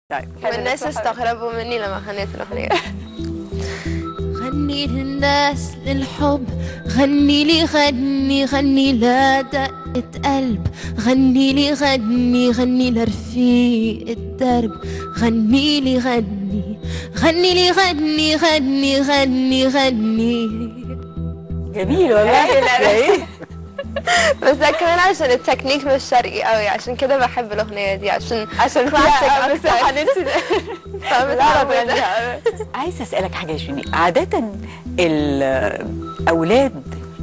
طيب والناس استغربوا مني لما غنيت الأغنية غني للناس للحب غني لي غني غني لا دقة قلب غني لي غني غني لرفيق الدرب غني لي غني غني لي غني غني غني غني جميل والله جميل بس ده كمان عشان التكنيك مش شرقي قوي عشان كده بحب الأغنية دي عشان عشان كلاسيك فيها أكتر. مساحة ان انت فبتعرف ده عايزه اسالك حاجه يا شيرين عاده الاولاد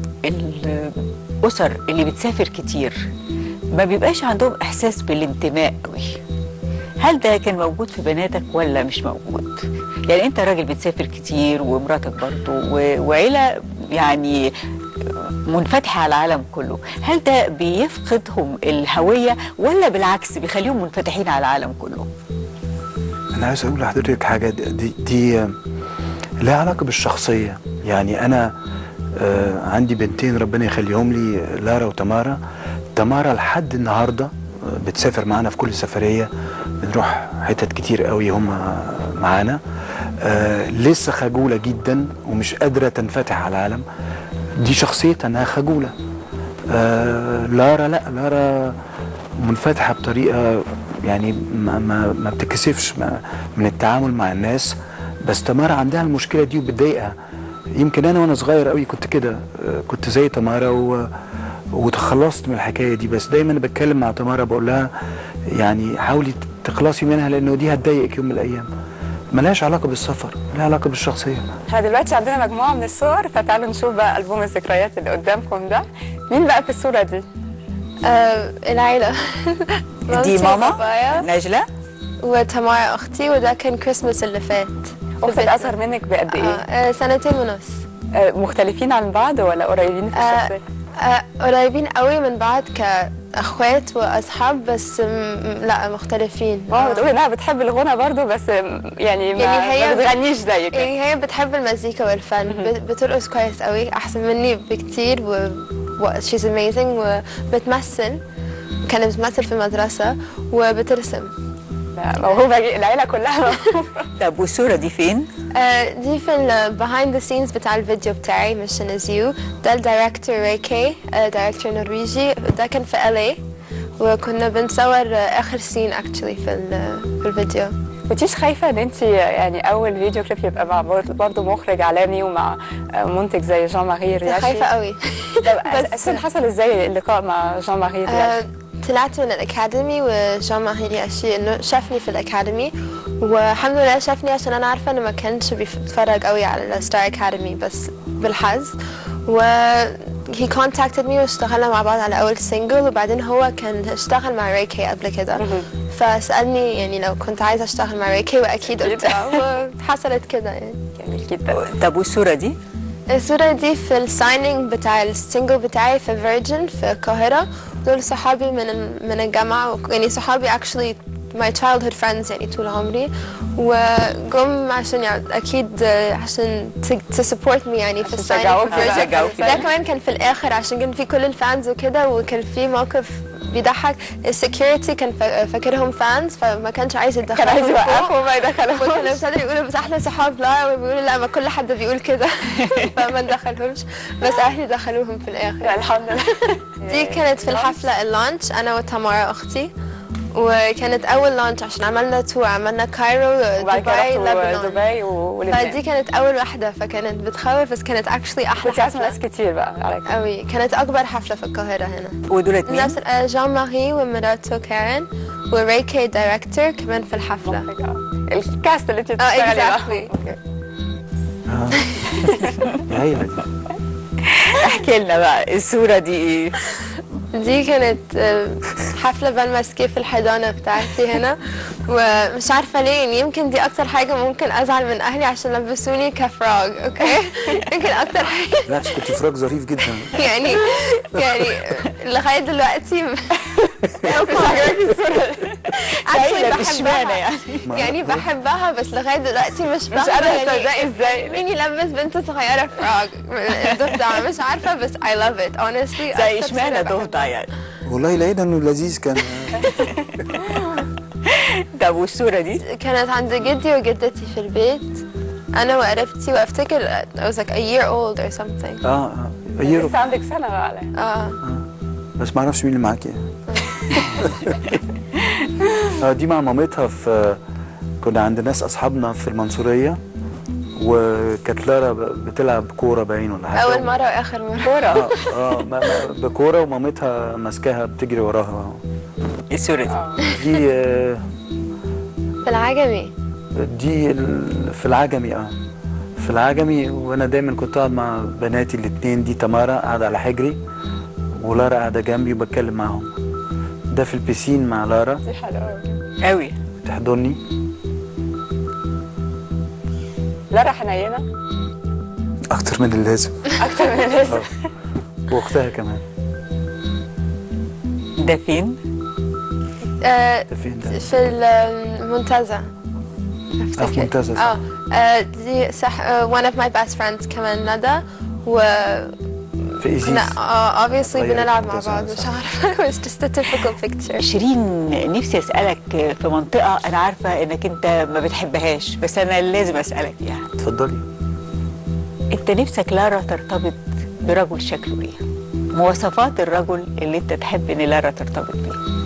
الاسر اللي بتسافر كتير ما بيبقاش عندهم احساس بالانتماء قوي هل ده كان موجود في بناتك ولا مش موجود يعني انت راجل بتسافر كتير ومراتك برضو و- وعيله يعني منفتحة على العالم كله هل ده بيفقدهم الهوية ولا بالعكس بيخليهم منفتحين على العالم كله انا عايز اقول لحضرتك حاجه دي, دي, دي لها علاقه بالشخصيه يعني انا آه، عندي بنتين ربنا يخليهم لي لارا وتمارا تمارا لحد النهارده آه، بتسافر معانا في كل سفريه بنروح حتت كتير قوي هم معانا آه، لسه خجوله جدا ومش قادره تنفتح على العالم دي شخصيتها انها خجوله آه لارا لا لارا منفتحه بطريقه يعني ما ما, ما بتكسفش ما من التعامل مع الناس بس تمارا عندها المشكله دي وبتضايقها يمكن انا وانا صغير قوي كنت كده آه، كنت زي تمارا و وتخلصت من الحكايه دي بس دايما بتكلم مع تمارا بقول لها يعني حاولي تخلصي منها لانه دي هتضايقك يوم من الايام ملهاش علاقه بالسفر لها علاقه بالشخصيه احنا دلوقتي عندنا مجموعة من الصور فتعالوا نشوف بقى ألبوم الذكريات اللي قدامكم ده مين بقى في الصورة دي؟ آه، العيلة دي مامتي ماما وبابايا نجلة وتمارا أختي وده كان كريسماس اللي فات أختك أصغر منك بقد آه، إيه؟ آه، سنتين ونص آه، مختلفين عن بعض ولا قريبين في آه، الشخصية؟ آه، قريبين قوي من بعض كأخوات وأصحاب بس م- م- لا مختلفين ماما آه. بتقول إنها بتحب الغنى برضو بس يعني ما, يعني هي- ما بتغنيش زيك يعني هي بتحب المزيكا والفن بت- بترقص كويس قوي احسن مني بكتير و, و... she's amazing وبتمثل كانت بتمثل في المدرسة وبترسم لا، موهوبة جي- العيلة كلها موهوبة طب والصورة دي فين؟ آه، دي في ال behind the scenes بتاع الفيديو بتاعي مش نزيو ده الدايركتور ريكي دايركتور نرويجي ده كان في LA وكنا بنصور آه، آخر سين actually في, ال- في الفيديو كنتيش خايفة إن أنت يعني أول فيديو كليب يبقى مع برضو- برضو مخرج عالمي ومع آه، منتج زي جان ماري رياشي خايفة قوي طب بس- أساسا حصل إزاي اللقاء مع جان ماري آه، رياشي؟ طلعت من الأكاديمي وجان ماري رياشي إنه شافني في الأكاديمي والحمد لله شافني عشان أنا عارفة إنه ما كانش بيتفرج قوي على الستار أكاديمي بس بالحظ و he contacted me واشتغلنا مع بعض على أول سينجل وبعدين هو كان اشتغل مع ريكي قبل كده فسألني يعني لو كنت عايزة أشتغل مع ريكي وأكيد قلت آه، وحصلت كده يعني جميل جدا طب والصورة دي؟ الصورة دي في السايننج بتاع السنجل بتاعي في فيرجن في القاهرة دول صحابي من ال- من الجامعة وك- يعني صحابي actually my childhood friends يعني طول عمري وجم عشان يعني أكيد آه، عشان to, to support me يعني في عشان السايننج يشجعوك في بقى. فيرجن يشجعوك. ده كمان كان في الآخر عشان كان في كل الفانز وكده وكان في موقف بيضحك السكيورتي كان فا- فاكرهم فانز فما كانش عايز يدخلهم كان عايز فوق. يوقفوا ما وكانوا يدخلوش ابتدوا يقولوا بس احنا صحاب لا وبيقولوا لا ما كل حد بيقول كده فما ندخلهمش بس اهلي دخلوهم في الاخر الحمد لله دي كانت في الحفله اللانش انا وتمارا اختي وكانت اول لانش عشان عملنا تو عملنا كايرو وبعد كده دبي رحتوا لبنان دبي ولبنان فدي كانت اول واحده فكانت بتخوف بس كانت اكشلي احلى كنت عازمه حفله ناس كتير بقى على كده قوي كانت اكبر حفله في القاهره هنا ودولت مين؟ نفس آه، جان ماري ومراته كارين وريكي دايركتور كمان في الحفله الكاست اللي انت اه بتشتغلي معاهم. exactly آه. العيله دي احكي لنا بقى الصورة دي ايه؟ دي كانت آه، حفلة بالماسكيه في الحضانة بتاعتي هنا ومش عارفة ليه يعني يمكن دي أكتر حاجة ممكن أزعل من أهلي عشان لبسوني كفراغ أوكي يمكن أكتر حاجة بالعكس كنت فراغ ظريف جدا يعني يعني لغاية دلوقتي مش عجباكي الصورة actually مش معنى بحبها يعني يعني بحبها بس لغاية دلوقتي مش مش فاهمة قادرة يعني تصدقي ازاي مين يلبس بنت صغيرة فراغ ضفدع مش عارفة بس I love it honestly زي أكتر اشمعنى صورة ضفدع يعني؟ والله لقيت انه لذيذ كان طب والصوره دي كانت عند جدي وجدتي في البيت انا وقريبتي وافتكر I was like a year old or something اه اه يورو لسه عندك سنه بقى عليا اه بس ما اعرفش مين اللي معاكي اه دي مع مامتها في كنا عند ناس اصحابنا في المنصوريه وكانت لارا ب- بتلعب كوره باين ولا حاجه اول مره واخر مره كوره اه اه ما- ما- بكوره ومامتها ماسكاها بتجري وراها الصوره دي دي آه، في العجمي دي ال- في العجمي اه في العجمي وانا دايما كنت قاعد مع بناتي الاثنين دي تمارا قاعده على حجري ولارا قاعده جنبي وبتكلم معاهم ده في البيسين مع لارا دي حلوه قوي قوي تحضني لارا حنينه اكتر من اللازم اكتر من اللازم واختها كمان ده فين آه ده فين ده في المنتزه آه، في منتزه، صح. اه آه، دي صح آه، one of my best friends كمان ندى و في ايزيس لا آه obviously غيرت بنلعب مع منتزه، بعض مش صح. عارفة it was just a typical picture شيرين نفسي اسالك في منطقه انا عارفه انك انت ما بتحبهاش بس انا لازم اسالك فيها اتفضلي انت نفسك لارا ترتبط برجل شكله ايه مواصفات الرجل اللي انت تحب ان لارا ترتبط بيه